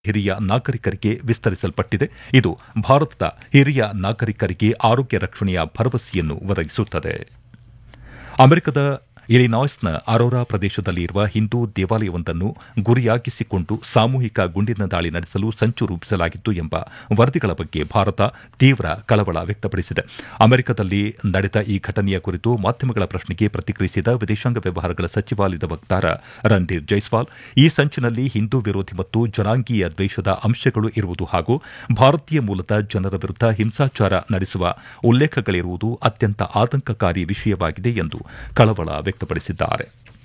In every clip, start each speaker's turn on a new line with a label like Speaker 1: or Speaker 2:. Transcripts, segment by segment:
Speaker 1: ಹಿರಿಯ ನಾಗರಿಕರಿಗೆ ವಿಸ್ತರಿಸಲ್ಪಟ್ಟಿದೆ ಇದು ಭಾರತದ ಹಿರಿಯ ನಾಗರಿಕರಿಗೆ ಆರೋಗ್ಯ ರಕ್ಷಣೆಯ ಭರವಸೆಯನ್ನು ಒದಗಿಸುತ್ತದೆ ಅಮೆರಿಕದ ಇಲಿನಾಯ್ಸ್ನ ಅರೋರಾ ಪ್ರದೇಶದಲ್ಲಿ ಇರುವ ಹಿಂದೂ ದೇವಾಲಯವೊಂದನ್ನು ಗುರಿಯಾಗಿಸಿಕೊಂಡು ಸಾಮೂಹಿಕ ಗುಂಡಿನ ದಾಳಿ ನಡೆಸಲು ಸಂಚು ರೂಪಿಸಲಾಗಿತ್ತು ಎಂಬ ವರದಿಗಳ ಬಗ್ಗೆ ಭಾರತ ತೀವ್ರ ಕಳವಳ ವ್ಯಕ್ತಪಡಿಸಿದೆ ಅಮೆರಿಕದಲ್ಲಿ ನಡೆದ ಈ ಘಟನೆಯ ಕುರಿತು ಮಾಧ್ಯಮಗಳ ಪ್ರಶ್ನೆಗೆ ಪ್ರತಿಕ್ರಿಯಿಸಿದ ವಿದೇಶಾಂಗ ವ್ಯವಹಾರಗಳ ಸಚಿವಾಲಯದ ವಕ್ತಾರ ರಣಧೀರ್ ಜೈಸ್ವಾಲ್ ಈ ಸಂಚಿನಲ್ಲಿ ಹಿಂದೂ ವಿರೋಧಿ ಮತ್ತು ಜನಾಂಗೀಯ ದ್ವೇಷದ ಅಂಶಗಳು ಇರುವುದು ಹಾಗೂ ಭಾರತೀಯ ಮೂಲದ ಜನರ ವಿರುದ್ಧ ಹಿಂಸಾಚಾರ ನಡೆಸುವ ಉಲ್ಲೇಖಗಳಿರುವುದು ಅತ್ಯಂತ ಆತಂಕಕಾರಿ ವಿಷಯವಾಗಿದೆ ಎಂದು ಕಳವಳ ವ್ಯಕ್ತಪಡಿಸಿದ್ದಾರೆ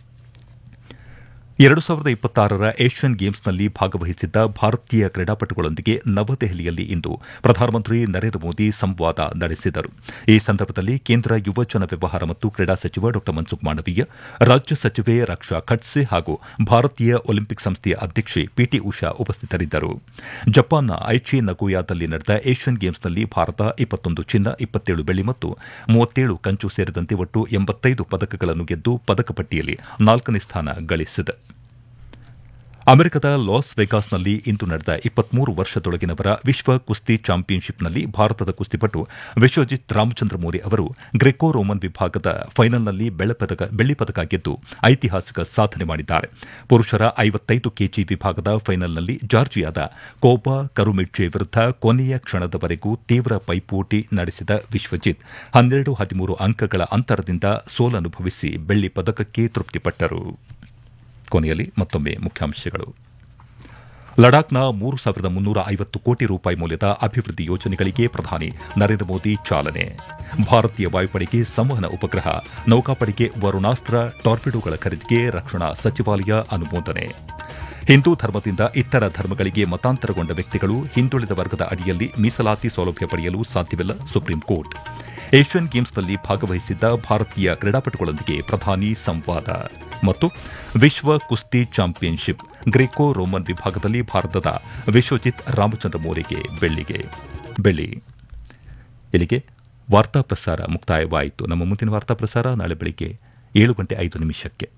Speaker 1: ಎರಡು ಸಾವಿರದ ಇಪ್ಪತ್ತಾರರ ಏಷ್ಯನ್ ಗೇಮ್ಸ್ನಲ್ಲಿ ಭಾಗವಹಿಸಿದ್ದ ಭಾರತೀಯ ಕ್ರೀಡಾಪಟುಗಳೊಂದಿಗೆ ನವದೆಹಲಿಯಲ್ಲಿ ಇಂದು ಪ್ರಧಾನಮಂತ್ರಿ ನರೇಂದ್ರ ಮೋದಿ ಸಂವಾದ ನಡೆಸಿದರು ಈ ಸಂದರ್ಭದಲ್ಲಿ ಕೇಂದ್ರ ಯುವಜನ ವ್ಯವಹಾರ ಮತ್ತು ಕ್ರೀಡಾ ಸಚಿವ ಡಾ ಮನ್ಸುಖ್ ಮಾಂಡವೀಯ ರಾಜ್ಯ ಸಚಿವೆ ರಕ್ಷಾ ಖಟ್ಸೆ ಹಾಗೂ ಭಾರತೀಯ ಒಲಿಂಪಿಕ್ ಸಂಸ್ಥೆಯ ಅಧ್ಯಕ್ಷೆ ಪಿಟಿ ಉಷಾ ಉಪಸ್ಥಿತರಿದ್ದರು ಜಪಾನ್ನ ಐಚಿ ನಗೋಯಾದಲ್ಲಿ ನಡೆದ ಏಷ್ಯನ್ ಗೇಮ್ಸ್ನಲ್ಲಿ ಭಾರತ ಇಪ್ಪತ್ತೊಂದು ಚಿನ್ನ ಇಪ್ಪತ್ತೇಳು ಬೆಳ್ಳಿ ಮತ್ತು ಮೂವತ್ತೇಳು ಕಂಚು ಸೇರಿದಂತೆ ಒಟ್ಟು ಎಂಬತ್ತೈದು ಪದಕಗಳನ್ನು ಗೆದ್ದು ಪದಕ ಪಟ್ಟಿಯಲ್ಲಿ ನಾಲ್ಕನೇ ಸ್ಥಾನ ಗಳಿಸಿದೆ ಅಮೆರಿಕದ ಲಾಸ್ ವೆಗಾಸ್ನಲ್ಲಿ ಇಂದು ನಡೆದ ಇಪ್ಪತ್ಮೂರು ವರ್ಷದೊಳಗಿನವರ ವಿಶ್ವ ಕುಸ್ತಿ ಚಾಂಪಿಯನ್ಶಿಪ್ನಲ್ಲಿ ಭಾರತದ ಕುಸ್ತಿಪಟು ವಿಶ್ವಜಿತ್ ರಾಮಚಂದ್ರ ಮೋರಿ ಅವರು ಗ್ರೆಕೋ ರೋಮನ್ ವಿಭಾಗದ ಫೈನಲ್ನಲ್ಲಿ ಬೆಳ್ಳಿ ಪದಕ ಗೆದ್ದು ಐತಿಹಾಸಿಕ ಸಾಧನೆ ಮಾಡಿದ್ದಾರೆ ಪುರುಷರ ಐವತ್ತೈದು ಕೆಜಿ ವಿಭಾಗದ ಫೈನಲ್ನಲ್ಲಿ ಜಾರ್ಜಿಯಾದ ಕೋಬಾ ಕರುಮಿಡ್ಜೆ ವಿರುದ್ಧ ಕೊನೆಯ ಕ್ಷಣದವರೆಗೂ ತೀವ್ರ ಪೈಪೋಟಿ ನಡೆಸಿದ ವಿಶ್ವಜಿತ್ ಹನ್ನೆರಡು ಹದಿಮೂರು ಅಂಕಗಳ ಅಂತರದಿಂದ ಸೋಲನುಭವಿಸಿ ಬೆಳ್ಳಿ ಪದಕಕ್ಕೆ ತೃಪ್ತಿಪಟ್ಟರು ಕೊನೆಯಲ್ಲಿ ಮತ್ತೊಮ್ಮೆ ಮುಖ್ಯಾಂಶಗಳು ಲಡಾಖ್ನ ಮೂರು ಸಾವಿರದ ಮುನ್ನೂರ ಐವತ್ತು ಕೋಟಿ ರೂಪಾಯಿ ಮೌಲ್ಯದ ಅಭಿವೃದ್ಧಿ ಯೋಜನೆಗಳಿಗೆ ಪ್ರಧಾನಿ ನರೇಂದ್ರ ಮೋದಿ ಚಾಲನೆ ಭಾರತೀಯ ವಾಯುಪಡೆಗೆ ಸಂವಹನ ಉಪಗ್ರಹ ನೌಕಾಪಡೆಗೆ ವರುಣಾಸ್ತ್ರ ಟಾರ್ಪಿಡೋಗಳ ಖರೀದಿಗೆ ರಕ್ಷಣಾ ಸಚಿವಾಲಯ ಅನುಮೋದನೆ ಹಿಂದೂ ಧರ್ಮದಿಂದ ಇತರ ಧರ್ಮಗಳಿಗೆ ಮತಾಂತರಗೊಂಡ ವ್ಯಕ್ತಿಗಳು ಹಿಂದುಳಿದ ವರ್ಗದ ಅಡಿಯಲ್ಲಿ ಮೀಸಲಾತಿ ಸೌಲಭ್ಯ ಪಡೆಯಲು ಸಾಧ್ಯವಿಲ್ಲ ಸುಪ್ರೀಂ ಕೋರ್ಟ್ ಏಷ್ಯನ್ ಗೇಮ್ಸ್ನಲ್ಲಿ ಭಾಗವಹಿಸಿದ್ದ ಭಾರತೀಯ ಕ್ರೀಡಾಪಟುಗಳೊಂದಿಗೆ ಪ್ರಧಾನಿ ಸಂವಾದ ಮತ್ತು ವಿಶ್ವ ಕುಸ್ತಿ ಚಾಂಪಿಯನ್ಶಿಪ್ ಗ್ರೆಕೋ ರೋಮನ್ ವಿಭಾಗದಲ್ಲಿ ಭಾರತದ ವಿಶ್ವಜಿತ್ ರಾಮಚಂದ್ರ ಮೋರಿಗೆ ಬೆಳ್ಳಿಗೆ ಬೆಳ್ಳಿ ಇಲ್ಲಿಗೆ ವಾರ್ತಾ ಪ್ರಸಾರ ಮುಕ್ತಾಯವಾಯಿತು ನಮ್ಮ ಮುಂದಿನ ವಾರ್ತಾ ಪ್ರಸಾರ ನಾಳೆ ಬೆಳಿಗ್ಗೆ ಏಳು ಗಂಟೆ ಐದು ನಿಮಿಷಕ್ಕೆ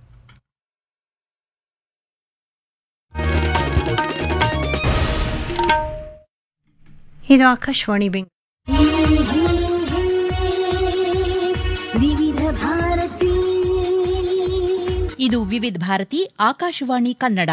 Speaker 2: ಇದು ಆಕಾಶವಾಣಿ ಬೆಂಗ್
Speaker 3: ವಿವಿಧ ಭಾರತಿ
Speaker 4: ಇದು ವಿವಿಧ ಭಾರತಿ ಆಕಾಶವಾಣಿ ಕನ್ನಡ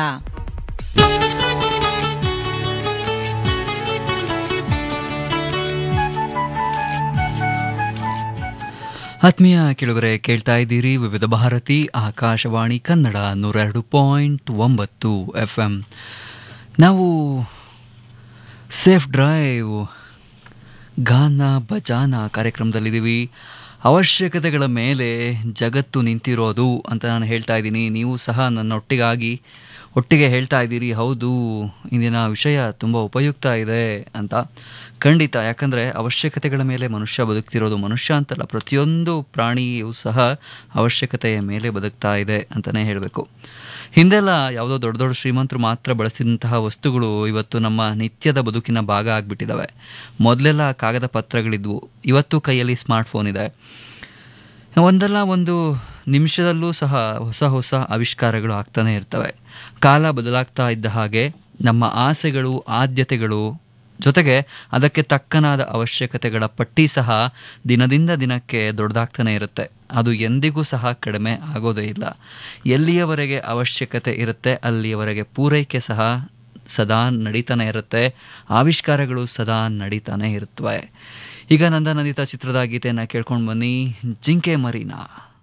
Speaker 5: ಆತ್ಮೀಯ ಕೆಳಗರೆ ಕೇಳ್ತಾ ಇದ್ದೀರಿ ವಿವಿಧ ಭಾರತಿ ಆಕಾಶವಾಣಿ ಕನ್ನಡ ನೂರೆರಡು ಪಾಯಿಂಟ್ ಒಂಬತ್ತು ಎಫ್ ಎಂ ನಾವು ಸೇಫ್ ಡ್ರೈವ್ ಗಾನ ಭಜಾನ ಕಾರ್ಯಕ್ರಮದಲ್ಲಿದ್ದೀವಿ ಅವಶ್ಯಕತೆಗಳ ಮೇಲೆ ಜಗತ್ತು ನಿಂತಿರೋದು ಅಂತ ನಾನು ಹೇಳ್ತಾ ಇದ್ದೀನಿ ನೀವು ಸಹ ನನ್ನೊಟ್ಟಿಗಾಗಿ ಒಟ್ಟಿಗೆ ಹೇಳ್ತಾ ಇದ್ದೀರಿ ಹೌದು ಇಂದಿನ ವಿಷಯ ತುಂಬ ಉಪಯುಕ್ತ ಇದೆ ಅಂತ ಖಂಡಿತ ಯಾಕಂದರೆ ಅವಶ್ಯಕತೆಗಳ ಮೇಲೆ ಮನುಷ್ಯ ಬದುಕ್ತಿರೋದು ಮನುಷ್ಯ ಅಂತಲ್ಲ ಪ್ರತಿಯೊಂದು ಪ್ರಾಣಿಯೂ ಸಹ ಅವಶ್ಯಕತೆಯ ಮೇಲೆ ಬದುಕ್ತಾ ಇದೆ ಅಂತಲೇ ಹೇಳಬೇಕು ಹಿಂದೆಲ್ಲ ಯಾವುದೋ ದೊಡ್ಡ ದೊಡ್ಡ ಶ್ರೀಮಂತರು ಮಾತ್ರ ಬಳಸಿದಂತಹ ವಸ್ತುಗಳು ಇವತ್ತು ನಮ್ಮ ನಿತ್ಯದ ಬದುಕಿನ ಭಾಗ ಆಗಿಬಿಟ್ಟಿದ್ದಾವೆ ಮೊದಲೆಲ್ಲ ಕಾಗದ ಪತ್ರಗಳಿದ್ವು ಇವತ್ತು ಕೈಯಲ್ಲಿ ಸ್ಮಾರ್ಟ್ಫೋನ್ ಇದೆ ಒಂದಲ್ಲ ಒಂದು ನಿಮಿಷದಲ್ಲೂ ಸಹ ಹೊಸ ಹೊಸ ಆವಿಷ್ಕಾರಗಳು ಆಗ್ತಾನೆ ಇರ್ತವೆ ಕಾಲ ಬದಲಾಗ್ತಾ ಇದ್ದ ಹಾಗೆ ನಮ್ಮ ಆಸೆಗಳು ಆದ್ಯತೆಗಳು ಜೊತೆಗೆ ಅದಕ್ಕೆ ತಕ್ಕನಾದ ಅವಶ್ಯಕತೆಗಳ ಪಟ್ಟಿ ಸಹ ದಿನದಿಂದ ದಿನಕ್ಕೆ ದೊಡ್ಡದಾಗ್ತಾನೆ ಇರುತ್ತೆ ಅದು ಎಂದಿಗೂ ಸಹ ಕಡಿಮೆ ಆಗೋದೇ ಇಲ್ಲ ಎಲ್ಲಿಯವರೆಗೆ ಅವಶ್ಯಕತೆ ಇರುತ್ತೆ ಅಲ್ಲಿಯವರೆಗೆ ಪೂರೈಕೆ ಸಹ ಸದಾ ನಡೀತಾನೆ ಇರುತ್ತೆ ಆವಿಷ್ಕಾರಗಳು ಸದಾ ನಡೀತಾನೆ ಇರುತ್ತವೆ ಈಗ ನಂದ ನಂದಿತ ಚಿತ್ರದ ಗೀತೆಯನ್ನು ಕೇಳ್ಕೊಂಡು ಬನ್ನಿ ಜಿಂಕೆ ಮರಿನಾ